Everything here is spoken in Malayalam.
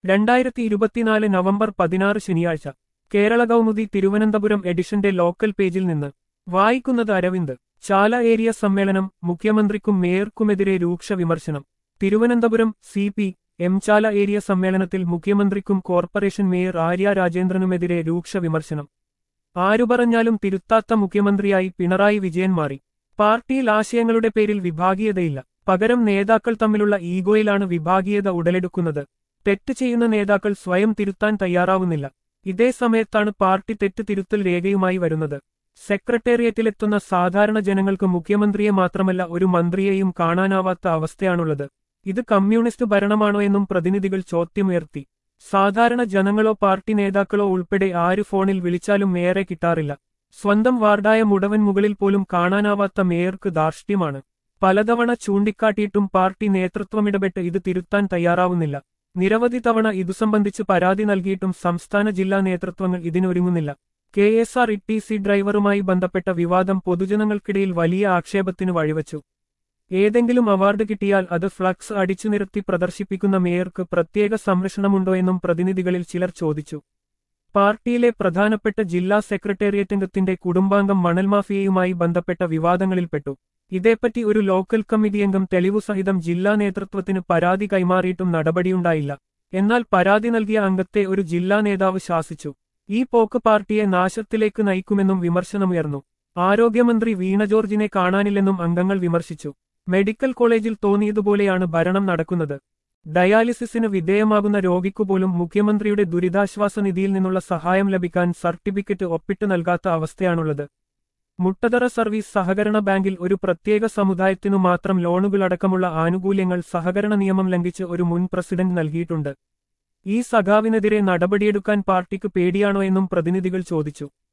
രണ്ടായിരത്തി ഇരുപത്തിനാല് നവംബർ പതിനാറ് ശനിയാഴ്ച കേരള കൗമുദി തിരുവനന്തപുരം എഡിഷന്റെ ലോക്കൽ പേജിൽ നിന്ന് വായിക്കുന്നത് അരവിന്ദ് ചാല ഏരിയ സമ്മേളനം മുഖ്യമന്ത്രിക്കും മേയർക്കുമെതിരെ രൂക്ഷ വിമർശനം Thiruvananthapuram C P M Chala area സമ്മേളനത്തിൽ മുഖ്യമന്ത്രിക്കും കോർപ്പറേഷൻ മേയർ ആര്യ രാജേന്ദ്രനുമെതിരെ രൂക്ഷ വിമർശനം ആരു പറഞ്ഞാലും തിരുത്താത്ത മുഖ്യമന്ത്രിയായി പിണറായി വിജയൻ മാറി പാർട്ടിയിൽ ആശയങ്ങളുടെ പേരിൽ വിഭാഗീയതയില്ല പകരം നേതാക്കൾ തമ്മിലുള്ള ഈഗോയിലാണ് വിഭാഗീയത ഉടലെടുക്കുന്നത് തെറ്റ് ചെയ്യുന്ന നേതാക്കൾ സ്വയം തിരുത്താൻ തയ്യാറാവുന്നില്ല ഇതേ സമയത്താണ് പാർട്ടി തെറ്റ് തിരുത്തൽ രേഖയുമായി വരുന്നത് സെക്രട്ടേറിയറ്റിലെത്തുന്ന സാധാരണ ജനങ്ങൾക്ക് മുഖ്യമന്ത്രിയെ മാത്രമല്ല ഒരു മന്ത്രിയെയും കാണാനാവാത്ത അവസ്ഥയാണുള്ളത് ഇത് കമ്മ്യൂണിസ്റ്റ് ഭരണമാണോ എന്നും പ്രതിനിധികൾ ചോദ്യമുയർത്തി സാധാരണ ജനങ്ങളോ പാർട്ടി നേതാക്കളോ ഉൾപ്പെടെ ആര് ഫോണിൽ വിളിച്ചാലും മേയറെ കിട്ടാറില്ല സ്വന്തം വാർഡായ മുടവൻ മുകളിൽ പോലും കാണാനാവാത്ത മേയർക്ക് ധാർഷ്ട്യമാണ് പലതവണ ചൂണ്ടിക്കാട്ടിയിട്ടും പാർട്ടി നേതൃത്വമിടപെട്ട് ഇത് തിരുത്താൻ തയ്യാറാവുന്നില്ല നിരവധി തവണ ഇതു സംബന്ധിച്ച് പരാതി നൽകിയിട്ടും സംസ്ഥാന ജില്ലാ നേതൃത്വങ്ങൾ ഇതിനൊരുങ്ങുന്നില്ല K S R T C സി ഡ്രൈവറുമായി ബന്ധപ്പെട്ട വിവാദം പൊതുജനങ്ങൾക്കിടയിൽ വലിയ ആക്ഷേപത്തിന് വഴിവച്ചു ഏതെങ്കിലും അവാർഡ് കിട്ടിയാൽ അത് ഫ്ലക്സ് അടിച്ചു നിരത്തി പ്രദർശിപ്പിക്കുന്ന മേയർക്ക് പ്രത്യേക സംരക്ഷണമുണ്ടോ എന്നും പ്രതിനിധികളിൽ ചിലർ ചോദിച്ചു പാർട്ടിയിലെ പ്രധാനപ്പെട്ട ജില്ലാ സെക്രട്ടേറിയറ്റ് അംഗത്തിന്റെ കുടുംബാംഗം മണൽ മാഫിയയുമായി ബന്ധപ്പെട്ട വിവാദങ്ങളിൽപ്പെട്ടു ഇതേപ്പറ്റി ഒരു ലോക്കൽ കമ്മിറ്റി അംഗം തെളിവു സഹിതം ജില്ലാ നേതൃത്വത്തിന് പരാതി കൈമാറിയിട്ടും നടപടിയുണ്ടായില്ല എന്നാൽ പരാതി നൽകിയ അംഗത്തെ ഒരു ജില്ലാ നേതാവ് ശാസിച്ചു ഈ പോക്ക് പാർട്ടിയെ നാശത്തിലേക്ക് നയിക്കുമെന്നും വിമർശനമുയർന്നു ആരോഗ്യമന്ത്രി വീണ ജോർജിനെ കാണാനില്ലെന്നും അംഗങ്ങൾ വിമർശിച്ചു മെഡിക്കൽ കോളേജിൽ തോന്നിയതുപോലെയാണ് ഭരണം നടക്കുന്നത് ഡയാലിസിസിന് വിധേയമാകുന്ന രോഗിക്കുപോലും മുഖ്യമന്ത്രിയുടെ ദുരിതാശ്വാസ നിധിയിൽ നിന്നുള്ള സഹായം ലഭിക്കാൻ സർട്ടിഫിക്കറ്റ് ഒപ്പിട്ട് നൽകാത്ത അവസ്ഥയാണുള്ളത് മുട്ടതറ സർവീസ് സഹകരണ ബാങ്കിൽ ഒരു പ്രത്യേക സമുദായത്തിനു മാത്രം ലോണുകളടക്കമുള്ള ആനുകൂല്യങ്ങൾ സഹകരണ നിയമം ലംഘിച്ച് ഒരു മുൻ പ്രസിഡന്റ് നൽകിയിട്ടുണ്ട് ഈ സഖാവിനെതിരെ നടപടിയെടുക്കാൻ പാർട്ടിക്ക് പേടിയാണോ എന്നും പ്രതിനിധികൾ ചോദിച്ചു